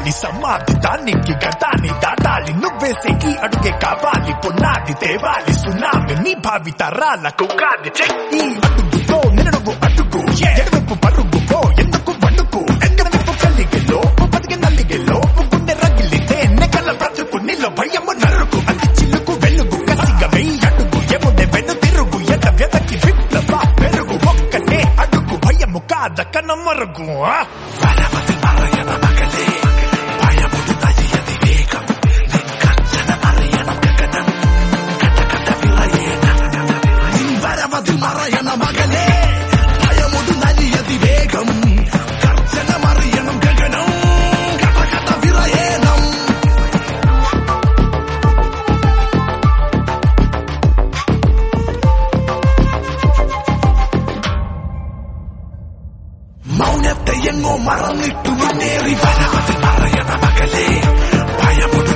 ఎక్కాలి సమాధి దానికి గతాన్ని దాటాలి నువ్వేసే ఈ అడుగే కావాలి పునాది తేవాలి సునామి నీ భావి తరాలకు కాది చెక్ ఈ అడుగుతో నిన్ను అడుగు ఎడవైపు పరుగు పో ఎందుకు వండుకు ఎక్కడ వైపు కలిగిలో బతికి నల్లిగిలో గుండె రగిలితే నెకల బ్రతుకు నీలో భయము నరుకు అతి చిల్లుకు వెలుగు కసిగా వెయ్యి అడుగు ఎముడే వెను తిరుగు ఎద వ్యతకి విప్లవ పెరుగు ఒక్కటే అడుగు భయము కాద కనమరుగు ఆ? పరమతి మరయన మగలే భయముడు నదియది వేగం నిక్కచ్చన మరయన గగనం కట కట విలయేన వరవది మరయన మగలే భయముడు నలియది వేగం గర్జన మరయనం గగనం కటకట విరయేనం മൗനത്തെ എങ്ങോ മറന്നിട്ടു മുന്നേറി വരവത് മറയണ മകളെ ഭയമുടു